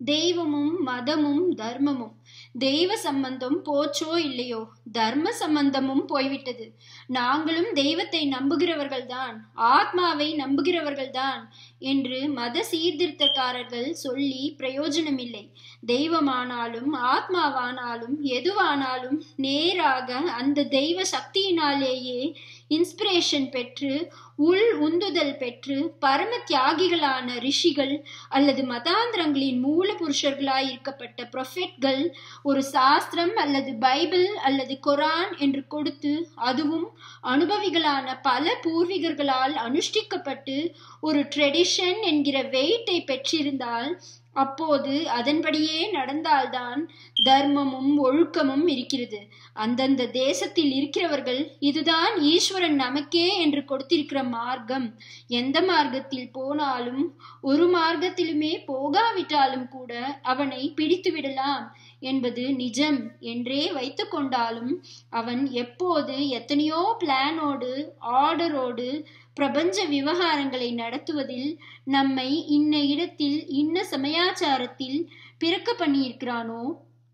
தெய்வமும் மதமும் தர்மமும் தெய்வ சம்பந்தம் போச்சோ இல்லையோ தர்ம சம்பந்தமும் போய்விட்டது நாங்களும் தெய்வத்தை நம்புகிறவர்கள்தான் ஆத்மாவை நம்புகிறவர்கள்தான் என்று மத சீர்திருத்தக்காரர்கள் சொல்லி பிரயோஜனமில்லை தெய்வமானாலும் ஆத்மாவானாலும் எதுவானாலும் நேராக அந்த தெய்வ சக்தியினாலேயே இன்ஸ்பிரேஷன் பெற்று உள் உந்துதல் பெற்று பரம தியாகிகளான ரிஷிகள் அல்லது மதாந்திரங்களின் மூல புருஷர்களாய் இருக்கப்பட்ட ப்ரொஃபெட்கள் ஒரு சாஸ்திரம் அல்லது பைபிள் அல்லது குரான் என்று கொடுத்து அதுவும் அனுபவிகளான பல பூர்வீகர்களால் அனுஷ்டிக்கப்பட்டு ஒரு ட்ரெடிஷன் என்கிற வெயிட்டை பெற்றிருந்தால் அப்போது அதன்படியே நடந்தால்தான் தர்மமும் ஒழுக்கமும் இருக்கிறது அந்தந்த தேசத்தில் இருக்கிறவர்கள் இதுதான் ஈஸ்வரன் நமக்கே என்று கொடுத்திருக்கிற மார்க்கம் எந்த மார்க்கத்தில் போனாலும் ஒரு மார்க்கத்திலுமே போகாவிட்டாலும் கூட அவனை பிடித்து விடலாம் என்பது நிஜம் என்றே வைத்து கொண்டாலும் அவன் எப்போது எத்தனையோ பிளானோடு ஆர்டரோடு பிரபஞ்ச விவகாரங்களை நடத்துவதில் நம்மை இன்ன இடத்தில் இன்ன சமயாச்சாரத்தில் பிறக்க பண்ணியிருக்கிறானோ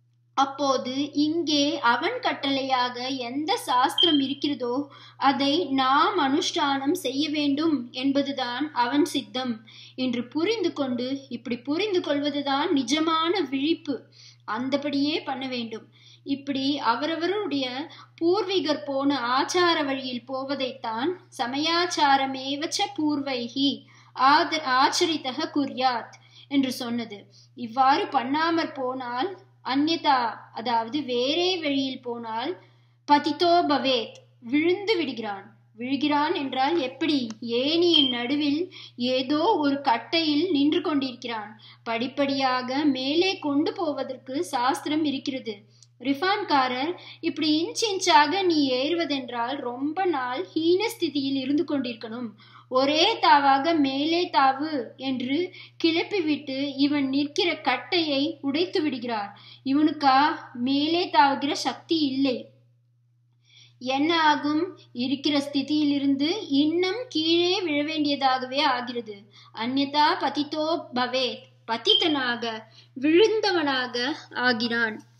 அப்போது இங்கே அவன் கட்டளையாக எந்த சாஸ்திரம் இருக்கிறதோ அதை நாம் அனுஷ்டானம் செய்ய வேண்டும் என்பதுதான் அவன் சித்தம் என்று புரிந்து கொண்டு இப்படி புரிந்து கொள்வதுதான் நிஜமான விழிப்பு அந்தபடியே பண்ண வேண்டும் இப்படி அவரவருடைய பூர்வீகர் போன ஆச்சார வழியில் போவதைத்தான் சமயாச்சாரமேவச்ச பூர்வைகி ஆத ஆச்சரித்தக குர்யாத் என்று சொன்னது இவ்வாறு பண்ணாமற் போனால் அந்யதா அதாவது வேறே வழியில் போனால் பதித்தோ பவேத் விழுந்து விடுகிறான் விழுகிறான் என்றால் எப்படி ஏனியின் நடுவில் ஏதோ ஒரு கட்டையில் நின்று கொண்டிருக்கிறான் படிப்படியாக மேலே கொண்டு போவதற்கு சாஸ்திரம் இருக்கிறது ரிஃபான்காரர் இப்படி இன்ச் இன்ச்சாக நீ ஏறுவதென்றால் ரொம்ப நாள் ஹீன ஸ்திதியில் இருந்து கொண்டிருக்கணும் ஒரே தாவாக மேலே தாவு என்று கிளப்பிவிட்டு இவன் நிற்கிற கட்டையை உடைத்து விடுகிறார் இவனுக்கா மேலே தாவுகிற சக்தி இல்லை என்ன ஆகும் இருக்கிற ஸ்திதியிலிருந்து இன்னும் கீழே விழ வேண்டியதாகவே ஆகிறது அந்நதா பதித்தோ பவேத் பதித்தனாக விழுந்தவனாக ஆகிறான்